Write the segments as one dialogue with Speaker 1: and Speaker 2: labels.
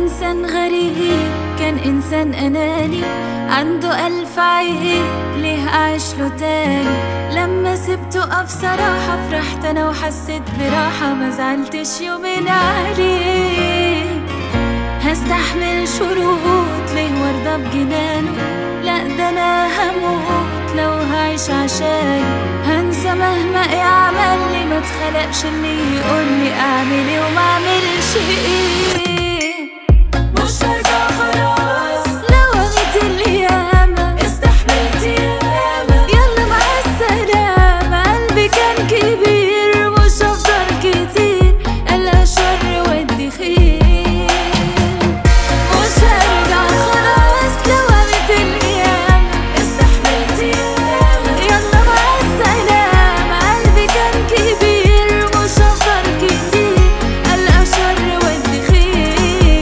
Speaker 1: إنسان غريب كان إنسان أناني عنده ألف عيب ليه أعيش له تاني لما سبته أه بصراحة فرحت أنا وحسيت براحة ما زعلتش يومين عليه هستحمل شروط ليه وارضى بجنانه لا ده أنا هموت لو هعيش عشانه هنسى مهما إيه عمل لي ما اتخلقش اللي يقول لي أعمل إيه وما أعملش إيه
Speaker 2: مش هرجع خلاص
Speaker 1: لو أغيت الياما
Speaker 2: استحملت ياما
Speaker 1: يلا مع السلامة قلبي كان كبير مش هفضل كتير ألا شر ودي خير مش هرجع خلاص لو قامت القيامة
Speaker 2: استحملت ياما
Speaker 1: يلا مع السلامة قلبي كان كبير مش هفضل كتير ألا شر ودي خير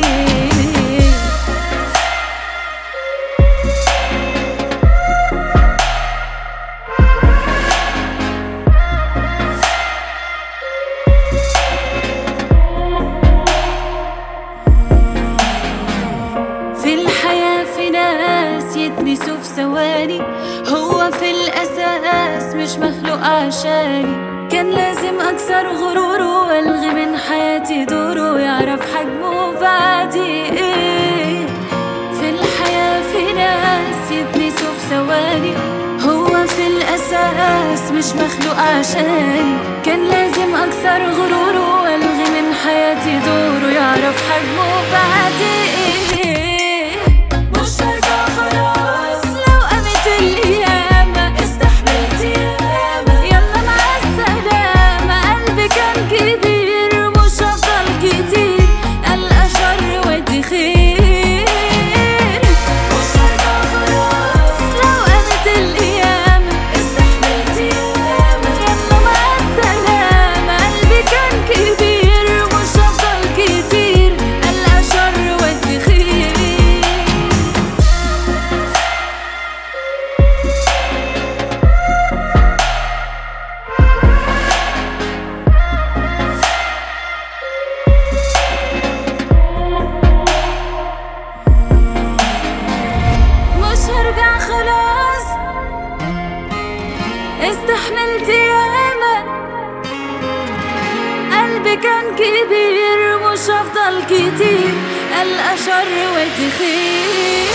Speaker 1: في الحياة في ناس يتنسوا في ثواني هو في الأساس مش مخلوق عشاني كان لازم أكسر غروره وألغي من حياتي دوره يعرف حجمه بعدي إيه في الحياة في ناس يتنسوا في ثواني هو في الأساس مش مخلوق عشاني كان لازم أكسر غروره وألغي من حياتي دوره يعرف حجمه بعدي إيه
Speaker 2: مش هرجع خلاص
Speaker 1: لو قامت القيامة
Speaker 2: استحملت ياما
Speaker 1: يلا مع السلامة قلبي كان كبير مش هفضل كتير ألقى شر ودي خير
Speaker 2: مش هرجع خلاص
Speaker 1: لو قامت القيامة
Speaker 2: استحملت ياما
Speaker 1: يلا مع السلامة قلبي كان كبير مش هفضل كتير ألقى شر ودي خير مش هرجع خلاص استحملت ياما قلبي كان كبير مش هفضل كتير ألقى شر ودي خير